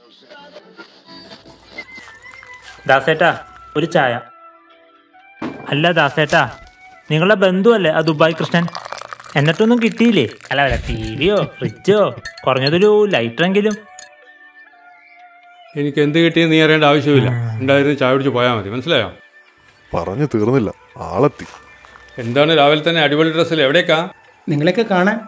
ദാസേട്ടാ ഒരു ചായ അല്ല ദാസേട്ടാ നിങ്ങളുടെ ബന്ധുവല്ലേ ആ ദുബായ് കൃഷ്ണൻ എന്നിട്ടൊന്നും കിട്ടിയില്ലേ അല്ല വല്ല ടി വിയോ ഫ്രിഡ്ജോ കുറഞ്ഞതൊരു ലൈറ്ററെങ്കിലും എനിക്ക് എന്ത് കിട്ടിയെന്ന് നീ അറിയേണ്ട ആവശ്യമില്ല ഉണ്ടായിരുന്നു ചായ കുടിച്ച് പോയാൽ മതി മനസ്സിലായോ പറഞ്ഞു തീർന്നില്ല ആളെത്തി എന്താണ് രാവിലെ തന്നെ അടിപൊളി ഡ്രസ്സിൽ എവിടേക്കാ നിങ്ങളെയൊക്കെ കാണാൻ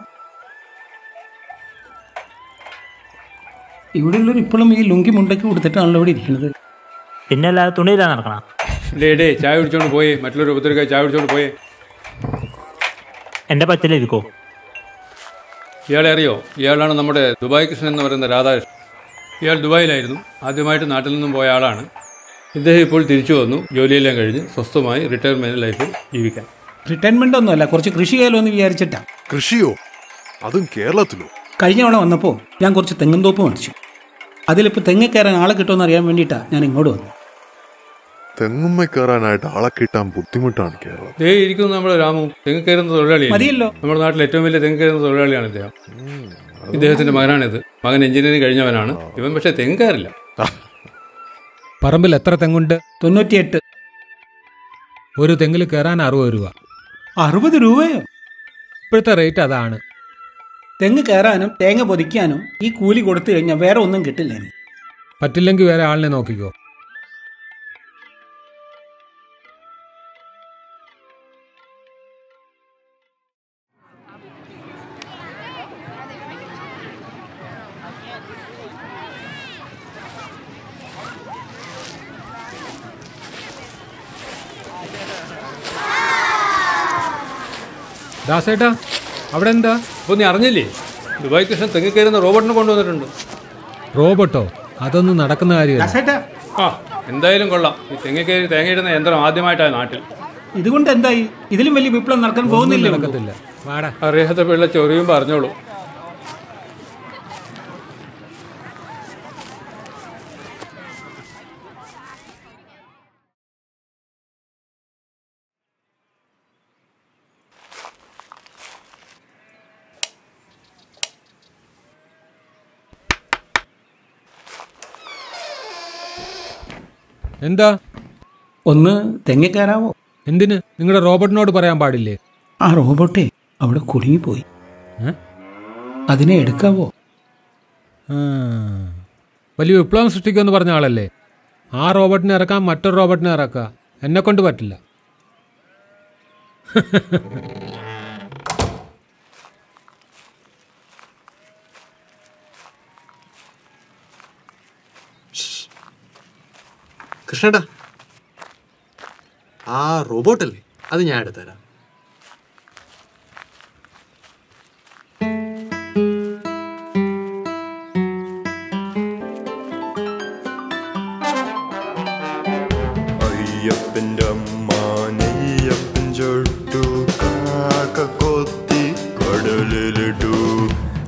ഇവിടെയുള്ളവർ ഇപ്പോഴും ഈ ലുങ്കി മുണ്ടൊക്കെ കൊടുത്തിട്ടാണല്ലോ ഇവിടെ ഇരിക്കുന്നത് പിന്നെ അല്ലാതെ തുണിയില്ലാ നടക്കണം ഡേ ഡേ ചായ കുടിച്ചോണ്ട് പോയി മറ്റുള്ളവർ ഉപദ്രവിക്കാൻ ചായ കുടിച്ചോണ്ട് പോയി എൻ്റെ പറ്റിലിരിക്കോ ഇയാളെ അറിയോ ഇയാളാണ് നമ്മുടെ ദുബായ് കൃഷ്ണൻ എന്ന് പറയുന്ന രാധാകൃഷ്ണൻ ഇയാൾ ദുബായിലായിരുന്നു ആദ്യമായിട്ട് നാട്ടിൽ നിന്നും പോയ ആളാണ് ഇദ്ദേഹം ഇപ്പോൾ തിരിച്ചു വന്നു ജോലിയെല്ലാം കഴിഞ്ഞ് സ്വസ്ഥമായി റിട്ടയർമെൻറ്റ് ലൈഫിൽ ജീവിക്കാൻ റിട്ടയർമെൻ്റ് ഒന്നുമല്ല കുറച്ച് കൃഷി ചെയ്യാലോ എന്ന് വിചാരിച്ചിട്ടാ കൃഷിയോ അതും കേരളത്തിലോ കഴിഞ്ഞ തവണ വന്നപ്പോൾ ഞാൻ കുറച്ച് തെങ്ങും തോപ്പ് മേടിച്ചു അതിലിപ്പോൾ തെങ്ങ് കയറാൻ ആളെ കിട്ടുമെന്ന് അറിയാൻ വേണ്ടിയിട്ടാണ് ഞാൻ ഇങ്ങോട്ട് വന്നത് തെങ്ങുമ്മ കയറാനായിട്ട് ആളെ കിട്ടാൻ ബുദ്ധിമുട്ടാണ് കേരളം ദേ ഇരിക്കുന്നു നമ്മുടെ രാമു തെങ്ങ് കയറുന്ന തൊഴിലാളിയാണ് മതിയല്ലോ നമ്മുടെ നാട്ടിൽ ഏറ്റവും വലിയ തെങ്ങ് കയറുന്ന തൊഴിലാളിയാണ് ഇദ്ദേഹം ഇദ്ദേഹത്തിന്റെ മകനാണിത് മകൻ എഞ്ചിനീയറിംഗ് കഴിഞ്ഞവനാണ് ഇവൻ പക്ഷേ തെങ്ങ് കയറില്ല പറമ്പിൽ എത്ര തെങ്ങുണ്ട് തൊണ്ണൂറ്റിയെട്ട് ഒരു തെങ്ങിൽ കയറാൻ അറുപത് രൂപ അറുപത് രൂപയോ ഇപ്പോഴത്തെ റേറ്റ് അതാണ് തെങ്ങ് കയറാനും തേങ്ങ പൊതിക്കാനും ഈ കൂലി കൊടുത്തു കഴിഞ്ഞാൽ വേറെ ഒന്നും കിട്ടില്ല ഇനി. പറ്റില്ലെങ്കിൽ വേറെ ആളിനെ നോക്കിക്കോ ദാസേട്ടാ അവിടെ എന്താ അപ്പോൾ നീ അറിഞ്ഞില്ലേ ദുബായ് കൃഷ്ണൻ തെങ്ങ് കയറുന്ന റോബോട്ടിനെ കൊണ്ടുവന്നിട്ടുണ്ട് റോബോട്ടോ അതൊന്നും നടക്കുന്ന കാര്യമല്ല ദാസേട്ടാ ആ എന്തായാലും കൊള്ളാം ഈ തെങ്ങ് കയറി തേങ്ങയിടുന്ന യന്ത്രം ആദ്യമായിട്ടാണ് നാട്ടിൽ ഇതുകൊണ്ട് എന്തായി ഇതിലും വലിയ വിപ്ലവം നടക്കാൻ പോകുന്നില്ല നടക്കത്തില്ല വാടാ അറിയാത്ത പിള്ള ചൊറിയും പറഞ്ഞോളൂ എന്താ ഒന്ന് തെങ്ങ് കയറാവോ എന്തിന് നിങ്ങളുടെ റോബോട്ടിനോട് പറയാൻ പാടില്ലേ ആ റോബോട്ടേ അവിടെ കുടുങ്ങിപ്പോയി ഏ? അതിനെ എടുക്കാവോ ആ. വലിയ വിപ്ലവം സൃഷ്ടിക്കുമെന്ന് പറഞ്ഞ ആളല്ലേ ആ റോബോട്ടിനെ ഇറക്കാൻ മറ്റൊരു റോബോട്ടിനെ ഇറക്കുക എന്നെ കൊണ്ട് പറ്റില്ല കൃഷ്ണേട്ടാ ആ റോബോട്ടല്ലേ അത് ഞാൻ എടുത്തുതരാം അയ്യപ്പൻ്റെ അമ്മ നെയ്യപ്പൻ ചൊട്ടു കാക്ക കൊത്തി കടലിലിട്ടു